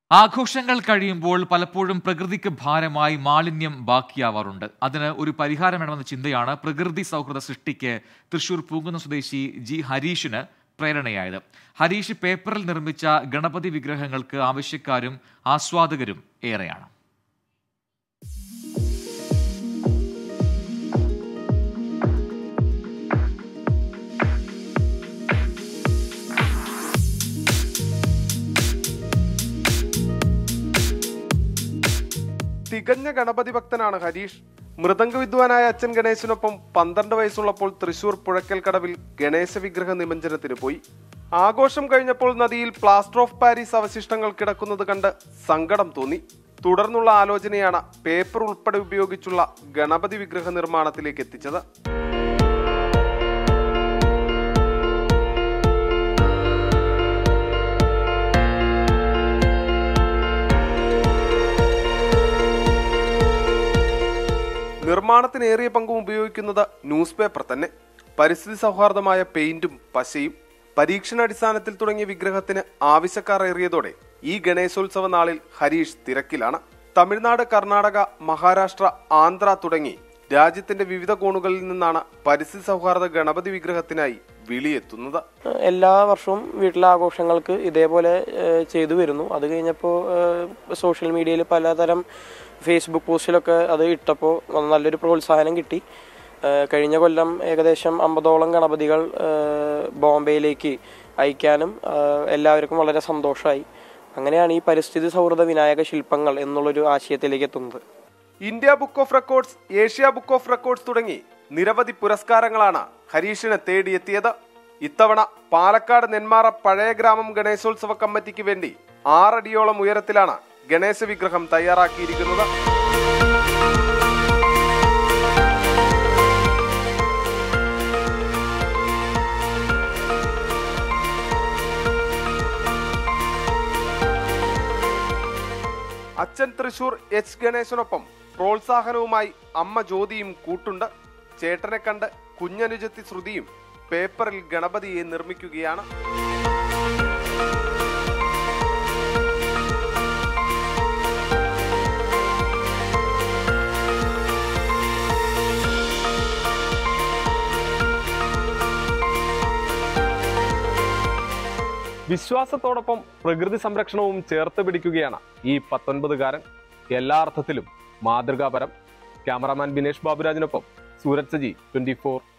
ആഘോഷങ്ങൾ കഴിയുമ്പോൾ പലപ്പോഴും പ്രകൃതിക്ക് ഭാരമായി മാലിന്യം ബാക്കിയാവാറുണ്ട് അതിന് ഒരു പരിഹാരം വേണമെന്ന ചിന്തയാണ് പ്രകൃതി സൗഹൃദ സൃഷ്ടിക്ക് തൃശൂർ പൂങ്കുന്ന സ്വദേശി ജി ഹരീഷിന് പ്രേരണയായത് ഹരീഷ് പേപ്പറിൽ നിർമ്മിച്ച ഗണപതി വിഗ്രഹങ്ങൾക്ക് ആവശ്യക്കാരും ആസ്വാദകരും ഏറെയാണ് തികഞ്ഞ ഗണപതി ഭക്തനാണ് ഹരീഷ് മൃദംഗ വിദ്വാനായ അച്ഛൻ ഗണേശനൊപ്പം പന്ത്രണ്ട് വയസ്സുള്ളപ്പോൾ തൃശൂർ പുഴക്കൽ കടവിൽ ഗണേശ വിഗ്രഹ നിമഞ്ജനത്തിന് പോയി ആഘോഷം കഴിഞ്ഞപ്പോൾ നദിയിൽ പ്ലാസ്റ്റർ ഓഫ് പാരീസ് അവശിഷ്ടങ്ങൾ കിടക്കുന്നത് കണ്ട് സങ്കടം തോന്നി തുടർന്നുള്ള ആലോചനയാണ് പേപ്പർ ഉൾപ്പെടെ ഉപയോഗിച്ചുള്ള ഗണപതി വിഗ്രഹ നിർമ്മാണത്തിലേക്ക് എത്തിച്ചത് നിർമ്മാണത്തിന് ഏറിയ പങ്കും ഉപയോഗിക്കുന്നത് ന്യൂസ് പേപ്പർ തന്നെ പരിസ്ഥിതി സൗഹാർദ്ദമായ പെയിന്റും പശയും പരീക്ഷണാടിസ്ഥാനത്തിൽ തുടങ്ങിയ വിഗ്രഹത്തിന് ആവശ്യക്കാർ ഏറിയതോടെ ഈ ഗണേശോത്സവ നാളിൽ ഹരീഷ് തിരക്കിലാണ് തമിഴ്നാട് കർണാടക മഹാരാഷ്ട്ര ആന്ധ്ര തുടങ്ങി രാജ്യത്തിന്റെ വിവിധ കോണുകളിൽ നിന്നാണ് പരിസ്ഥിതി സൗഹാർദ്ദ ഗണപതി വിഗ്രഹത്തിനായി വിളിയെത്തുന്നത് എല്ലാ വർഷവും വീട്ടിലെ ആഘോഷങ്ങൾക്ക് ഇതേപോലെ ഏഹ്, ചെയ്തു വരുന്നു അത് കഴിഞ്ഞപ്പോൾ സോഷ്യൽ മീഡിയയിൽ പലതരം ഫേസ്ബുക്ക് പോസ്റ്റിലൊക്കെ അത് ഇട്ടപ്പോൾ നല്ലൊരു പ്രോത്സാഹനം കിട്ടി ഏഹ്, കഴിഞ്ഞ കൊല്ലം ഏകദേശം അമ്പതോളം ഗണപതികൾ ഏഹ്, ബോംബെയിലേക്ക് അയക്കാനും ഏഹ്, എല്ലാവർക്കും വളരെ സന്തോഷമായി അങ്ങനെയാണ് ഈ പരിസ്ഥിതി സൗഹൃദ വിനായക ശില്പങ്ങൾ എന്നുള്ളൊരു ആശയത്തിലേക്ക് എത്തുന്നത് India book of records Asia book of records തുടങ്ങി നിരവധി പുരസ്കാരങ്ങളാണ് ഹരീഷിനെ തേടിയെത്തിയത് ഇത്തവണ പാലക്കാട് നെന്മാറ പഴയ ഗ്രാമം ഗണേശോത്സവ കമ്മിറ്റിക്ക് വേണ്ടി ആറടിയോളം ഉയരത്തിലാണ് ഗണേശ വിഗ്രഹം തയ്യാറാക്കിയിരിക്കുന്നത് അച്ഛൻ തൃശൂർ എച്ച് ഗണേശനൊപ്പം പ്രോത്സാഹനവുമായി അമ്മ ജ്യോതിയും കൂട്ടുണ്ട് ചേട്ടനെ കണ്ട് കുഞ്ഞനുജത്തി ശ്രുതിയും പേപ്പറിൽ ഗണപതിയെ നിർമ്മിക്കുകയാണ് വിശ്വാസത്തോടൊപ്പം പ്രകൃതി സംരക്ഷണവും ചേർത്ത് പിടിക്കുകയാണ് ഈ പത്തൊൻപതുകാരൻ എല്ലാ അർത്ഥത്തിലും മാതൃകാപരം ക്യാമറാമാൻ ബിനേഷ് ബാബുരാജിനൊപ്പം സൂരജ് സജി ട്വന്റി